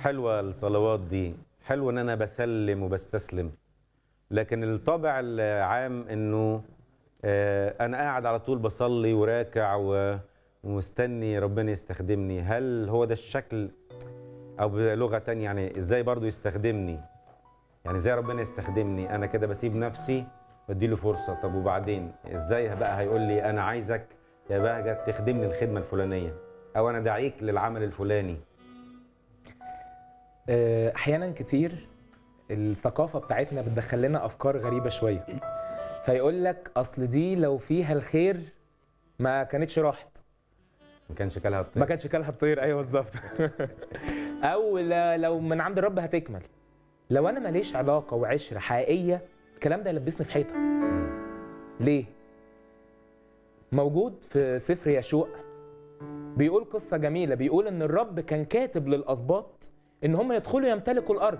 حلوه الصلوات دي حلو ان انا بسلم وبستسلم لكن الطابع العام انه آه، انا قاعد على طول بصلي وراكع و- ومستني ربنا يستخدمني هل هو ده الشكل او بلغه تانية يعني ازاي برضو يستخدمني يعني ازاي ربنا يستخدمني انا كده بسيب نفسي بديله فرصه طب وبعدين ازاي بقى هيقول لي انا عايزك يا بهجت تخدمني الخدمه الفلانيه او انا داعيك للعمل الفلاني آه، احيانا كتير الثقافه بتاعتنا بتدخل لنا افكار غريبه شويه فيقول لك اصل دي لو فيها الخير ما كانتش راحت ما كانش كلها ما الطير كانش كلها بطير ايوه بالظبط او لا- لو من عند الرب هتكمل لو انا ماليش علاقه وعشره حقيقيه الكلام ده يلبسني في حيطه ليه موجود في سفر يشوع بيقول قصه جميله بيقول ان الرب كان كاتب للاسباط ان هم يدخلوا يمتلكوا الارض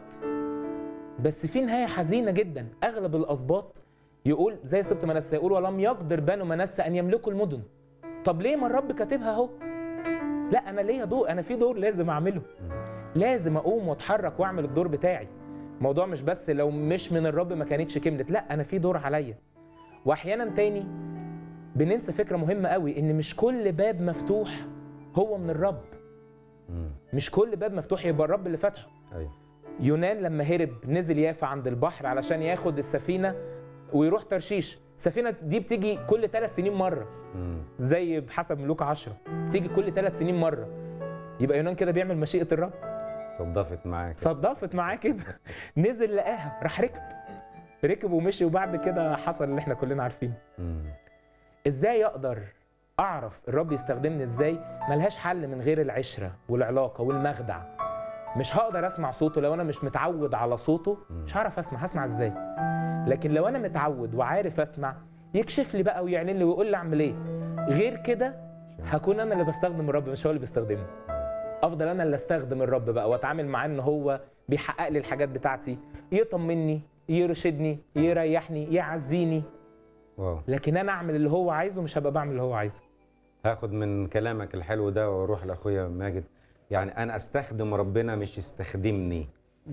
بس في نهايه حزينه جدا اغلب الاسباط يقول زي سبط منسى يقول ولم يقدر بنو منسى ان يملكوا المدن طب ليه ما الرب كاتبها اهو لا انا ليا دور انا في دور لازم اعمله لازم اقوم واتحرك واعمل الدور بتاعي الموضوع مش بس لو مش من الرب ما كانتش كملت لا انا في دور عليا واحيانا تاني بننسى فكره مهمه قوي ان مش كل باب مفتوح هو من الرب مم. مش كل باب مفتوح يبقى الرب اللي فاتحه ايوه يونان لما هرب نزل يافا عند البحر علشان ياخد السفينه ويروح ترشيش السفينه دي بتيجي كل ثلاث سنين مره مم. زي بحسب ملوك عشرة تيجي كل ثلاث سنين مره يبقى يونان كده بيعمل مشيئه الرب صدفت معاك صدفت معاه كده نزل لقاها راح ركب ركب ومشي وبعد كده حصل اللي احنا كلنا عارفينه مم. ازاي اقدر اعرف الرب يستخدمني ازاي ملهاش حل من غير العشره والعلاقه والمخدع مش هقدر اسمع صوته لو انا مش متعود على صوته مش هعرف اسمع هسمع ازاي لكن لو انا متعود وعارف اسمع يكشف لي بقى ويعلن لي ويقول لي اعمل ايه غير كده هكون انا اللي بستخدم الرب مش هو اللي بيستخدمني افضل انا اللي استخدم الرب بقى واتعامل معاه ان هو بيحقق لي الحاجات بتاعتي يطمني يرشدني يريحني يعزيني واو لكن انا اعمل اللي هو عايزه مش هبقى بعمل اللي هو عايزه هاخد من كلامك الحلو ده واروح لاخويا ماجد يعني انا استخدم ربنا مش يستخدمني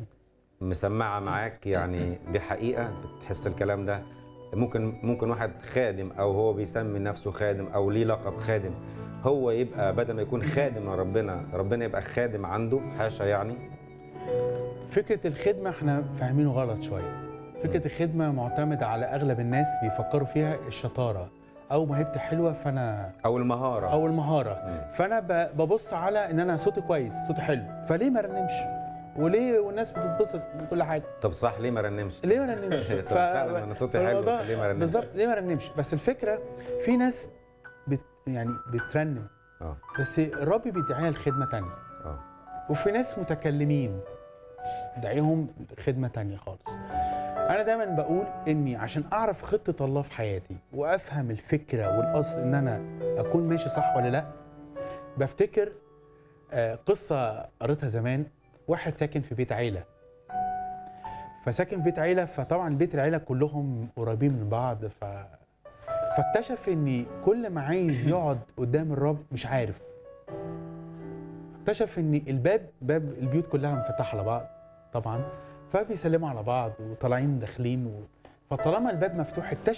مسمعه معاك يعني دي حقيقه بتحس الكلام ده ممكن ممكن واحد خادم او هو بيسمي نفسه خادم او ليه لقب خادم هو يبقى بدل ما يكون خادم لربنا ربنا يبقى خادم عنده حاشا يعني فكره الخدمه احنا فاهمينه غلط شويه فكره الخدمه معتمده على اغلب الناس بيفكروا فيها الشطاره او موهبتي حلوه فانا او المهاره او المهاره مم. فانا ب- ببص على ان انا صوتي كويس صوتي حلو فليه ما رنمش وليه والناس بتتبسط من كل حاجه طب صح ليه ما رنمش ليه ما رنمش طب فعلا انا صوتي حلو فالموضوع- ليه ما رنمش بالظبط ليه ما رنمش بس الفكره في ناس بت يعني بترنم اه بس الرب بيدعيها لخدمه تانية اه وفي ناس متكلمين دعيهم خدمه تانية خالص انا دايما بقول اني عشان اعرف خطه الله في حياتي وافهم الفكره والقصد ان انا اكون ماشي صح ولا لا بفتكر آه، قصه قريتها زمان واحد ساكن في بيت عيله فساكن في بيت عيله فطبعا بيت العيله كلهم قريبين من بعض ف فاكتشف ان كل ما عايز يقعد قدام الرب مش عارف اكتشف ان الباب باب البيوت كلها مفتحه على بعض طبعا فبيسلموا على بعض وطالعين داخلين و... فطالما الباب مفتوح اكتشف